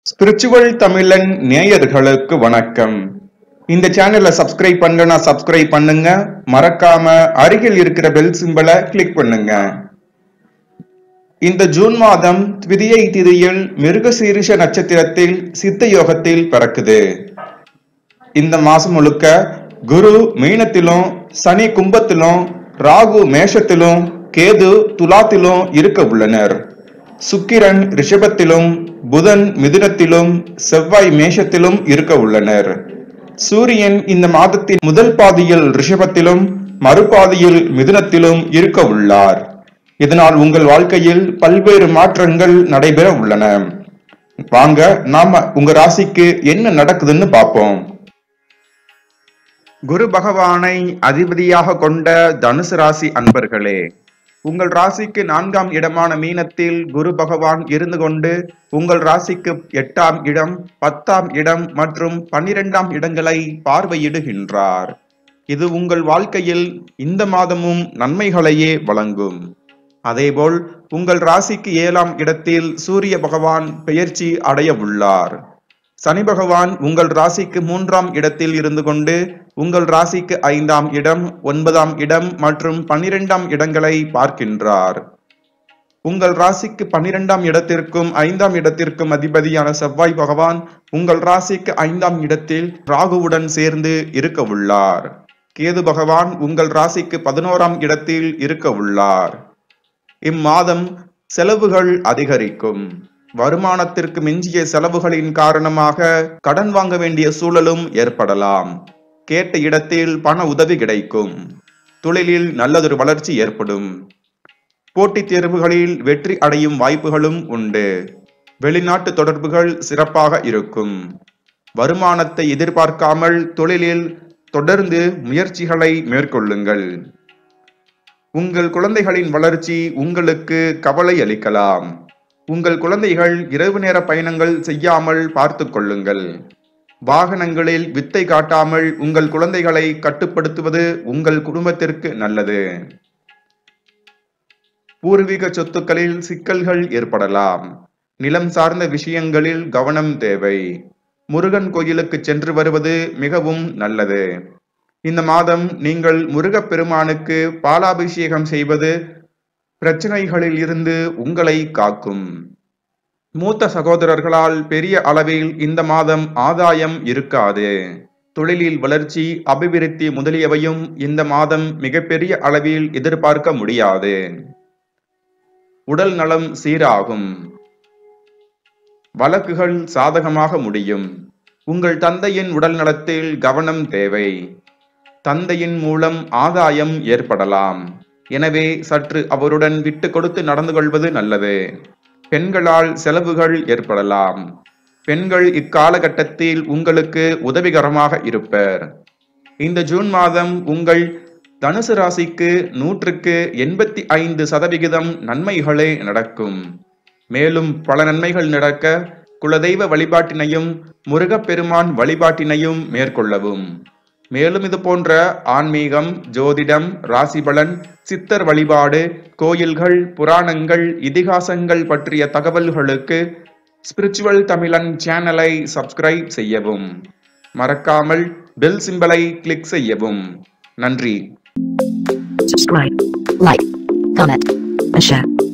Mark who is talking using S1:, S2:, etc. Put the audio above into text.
S1: Spiritual தமிழன் நேயர்களுக்கு வணக்கம் இந்த சேனலை சப்ஸ்கிரைப் பண்ணலனா சப்ஸ்கிரைப் பண்ணுங்க மறக்காம அருகில் இருக்கிற பெல் சிம்பலை கிளிக் பண்ணுங்க இந்த ஜூன் மாதம் த்விதியை திதியில் மிருகசீரிஷ நட்சத்திரத்தில் சித்த யோகத்தில் பிறக்குது இந்த மாசம் முழுக்க குரு மீனத்திலும் சனி கும்பத்திலும் ராகு மேஷத்திலும் கேது துலாத்திலும் இருக்க உள்ளனர் சுக்கிரன் ரிஷபத்திலும் புதன் மிதுனத்திலும் செவ்வாய் மேஷத்திலும் இருக்க உள்ளனர் சூரியன் இந்த மாதத்தின் முதல் பாதியில் ரிஷபத்திலும் மறுபாதியில் மிதுனத்திலும் இருக்க உள்ளார் இதனால் உங்கள் வாழ்க்கையில் பல்வேறு மாற்றங்கள் நடைபெற உள்ளன வாங்க நாம உங்க ராசிக்கு என்ன நடக்குதுன்னு பார்ப்போம் குரு பகவானை அதிபதியாக கொண்ட தனுசு ராசி அன்பர்களே உங்கள் ராசிக்கு நான்காம் இடமான மீனத்தில் குரு பகவான் இருந்து கொண்டு உங்கள் ராசிக்கு எட்டாம் இடம் பத்தாம் இடம் மற்றும் பன்னிரெண்டாம் இடங்களை பார்வையிடுகின்றார் இது உங்கள் வாழ்க்கையில் இந்த மாதமும் நன்மைகளையே வழங்கும் அதேபோல் உங்கள் ராசிக்கு ஏழாம் இடத்தில் சூரிய பகவான் பெயர்ச்சி அடைய உள்ளார் சனி பகவான் உங்கள் ராசிக்கு மூன்றாம் இடத்தில் இருந்து கொண்டு உங்கள் ராசிக்கு ஐந்தாம் இடம் ஒன்பதாம் இடம் மற்றும் பன்னிரெண்டாம் இடங்களை பார்க்கின்றார் உங்கள் ராசிக்கு பன்னிரெண்டாம் இடத்திற்கும் ஐந்தாம் இடத்திற்கும் அதிபதியான செவ்வாய் பகவான் உங்கள் ராசிக்கு ஐந்தாம் இடத்தில் ராகுவுடன் சேர்ந்து இருக்க உள்ளார் கேது பகவான் உங்கள் ராசிக்கு பதினோராம் இடத்தில் இருக்க உள்ளார் இம்மாதம் செலவுகள் அதிகரிக்கும் வருமானத்திற்கு மிஞ்சிய செலவுகளின் காரணமாக கடன் வாங்க வேண்டிய சூழலும் ஏற்படலாம் கேட்ட இடத்தில் பண உதவி கிடைக்கும் தொழிலில் நல்லதொரு வளர்ச்சி ஏற்படும் போட்டித் தேர்வுகளில் வெற்றி அடையும் வாய்ப்புகளும் உண்டு வெளிநாட்டு தொடர்புகள் சிறப்பாக இருக்கும் வருமானத்தை எதிர்பார்க்காமல் தொழிலில் தொடர்ந்து முயற்சிகளை மேற்கொள்ளுங்கள் உங்கள் குழந்தைகளின் வளர்ச்சி உங்களுக்கு கவலை அளிக்கலாம் உங்கள் குழந்தைகள் இரவு நேர பயணங்கள் செய்யாமல் பார்த்து கொள்ளுங்கள் வாகனங்களில் வித்தை காட்டாமல் உங்கள் குழந்தைகளை கட்டுப்படுத்துவது உங்கள் குடும்பத்திற்கு நல்லது பூர்வீக சொத்துக்களில் சிக்கல்கள் ஏற்படலாம் நிலம் சார்ந்த விஷயங்களில் கவனம் தேவை முருகன் கோயிலுக்கு சென்று வருவது மிகவும் நல்லது இந்த மாதம் நீங்கள் முருகப்பெருமானுக்கு பாலாபிஷேகம் செய்வது பிரச்சனைகளில் இருந்து உங்களை காக்கும் மூத்த சகோதரர்களால் பெரிய அளவில் இந்த மாதம் ஆதாயம் இருக்காது தொழிலில் வளர்ச்சி அபிவிருத்தி முதலியவையும் இந்த மாதம் மிகப்பெரிய அளவில் எதிர்பார்க்க முடியாது உடல் நலம் சீராகும் வழக்குகள் சாதகமாக முடியும் உங்கள் தந்தையின் உடல் நலத்தில் கவனம் தேவை தந்தையின் மூலம் ஆதாயம் ஏற்படலாம் எனவே சற்று அவருடன் விட்டு கொடுத்து நடந்து கொள்வது நல்லது பெண்களால் செலவுகள் ஏற்படலாம் பெண்கள் இக்காலகட்டத்தில் உங்களுக்கு உதவிகரமாக இருப்பர் இந்த ஜூன் மாதம் உங்கள் தனுசு ராசிக்கு நூற்றுக்கு எண்பத்தி ஐந்து சதவிகிதம் நன்மைகளே நடக்கும் மேலும் பல நன்மைகள் நடக்க குலதெய்வ வழிபாட்டினையும் முருகப்பெருமான் வழிபாட்டினையும் மேற்கொள்ளவும் மேலும் இது போன்ற ஆன்மீகம் ஜோதிடம் ராசிபலன் சித்தர் வழிபாடு கோயில்கள் புராணங்கள் இதிகாசங்கள் பற்றிய தகவல்களுக்கு ஸ்பிரிச்சுவல் தமிழன் சேனலை சப்ஸ்கிரைப் செய்யவும் மறக்காமல் பெல் சிம்பலை கிளிக் செய்யவும் நன்றி
S2: subscribe, like, comment, and share.